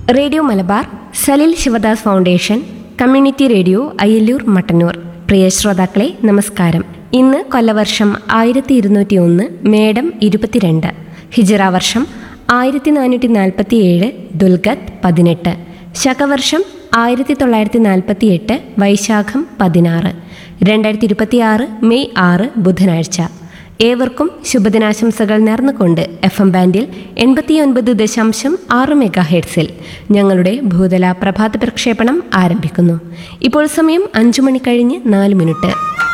radio Malabar Salil Sivadas foundation community radio Ayyallur Mattannur പ്രിയ ശ്രോതാക്കളെ നമസ്കാരം ഇന്ന് കൊല്ലവർഷം ആയിരത്തി ഇരുന്നൂറ്റി ഒന്ന് മേടം ഇരുപത്തിരണ്ട് ഹിജറ വർഷം ആയിരത്തി നാനൂറ്റി നാൽപ്പത്തി ഏഴ് ദുൽഗത്ത് പതിനെട്ട് ശകവർഷം ആയിരത്തി തൊള്ളായിരത്തി നാൽപ്പത്തി എട്ട് വൈശാഖം പതിനാറ് രണ്ടായിരത്തി ഇരുപത്തിയാറ് മെയ് ആറ് ബുധനാഴ്ച ഏവർക്കും ശുഭദിനാശംസകൾ നേർന്നുകൊണ്ട് എഫ് എം ബാൻഡിൽ എൺപത്തിയൊൻപത് ദശാംശം ആറ് മെഗാ ഹെഡ്സിൽ ഞങ്ങളുടെ ഭൂതല പ്രഭാത പ്രക്ഷേപണം ആരംഭിക്കുന്നു ഇപ്പോൾ സമയം അഞ്ചു മണി കഴിഞ്ഞ് നാല് മിനിറ്റ്